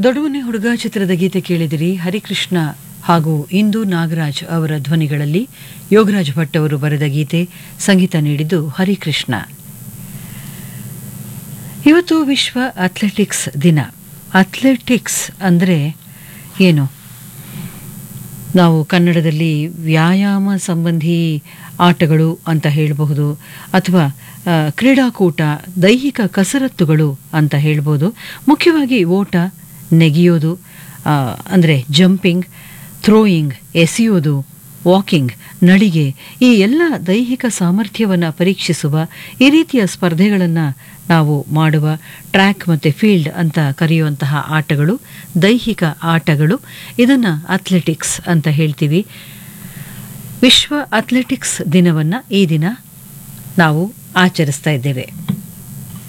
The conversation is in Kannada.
ದೊಡ್ಡಮನೆ ಹುಡುಗ ಚಿತ್ರದ ಗೀತೆ ಕೇಳಿದಿರಿ ಹರಿಕೃಷ್ಣ ಹಾಗೂ ಇಂದು ನಾಗರಾಜ್ ಅವರ ಧ್ವನಿಗಳಲ್ಲಿ ಯೋಗರಾಜ್ ಭಟ್ ಅವರು ಬರೆದ ಗೀತೆ ಸಂಗೀತ ನೀಡಿದ್ದು ಹರಿಕೃಷ್ಣ ಇವತ್ತು ವಿಶ್ವ ಅಥ್ಲೆಟಿಕ್ಸ್ ದಿನ ಅಥ್ಲೆಟಿಕ್ಸ್ ಅಂದರೆ ಏನು ನಾವು ಕನ್ನಡದಲ್ಲಿ ವ್ಯಾಯಾಮ ಸಂಬಂಧಿ ಆಟಗಳು ಅಂತ ಹೇಳಬಹುದು ಅಥವಾ ಆ, ಕ್ರೀಡಾಕೂಟ ದೈಹಿಕ ಕಸರತ್ತುಗಳು ಅಂತ ಹೇಳ್ಬೋದು ಮುಖ್ಯವಾಗಿ ಓಟ ನೆಗೆಯೋದು ಅಂದರೆ ಜಂಪಿಂಗ್ ಥ್ರೋಯಿಂಗ್ ಎಸೆಯೋದು ವಾಕಿಂಗ್ ನಡಿಗೆ ಈ ಎಲ್ಲ ದೈಹಿಕ ಸಾಮರ್ಥ್ಯವನ್ನು ಪರೀಕ್ಷಿಸುವ ಈ ರೀತಿಯ ಸ್ಪರ್ಧೆಗಳನ್ನು ನಾವು ಮಾಡುವ ಟ್ರ್ಯಾಕ್ ಮತ್ತು ಫೀಲ್ಡ್ ಅಂತ ಕರೆಯುವಂತಹ ಆಟಗಳು ದೈಹಿಕ ಆಟಗಳು ಇದನ್ನು ಅಥ್ಲೆಟಿಕ್ಸ್ ಅಂತ ಹೇಳ್ತೀವಿ ವಿಶ್ವ ಅಥ್ಲೆಟಿಕ್ಸ್ ದಿನವನ್ನು ಈ ದಿನ ನಾವು ಆಚರಿಸ್ತಾ ಇದ್ದೇವೆ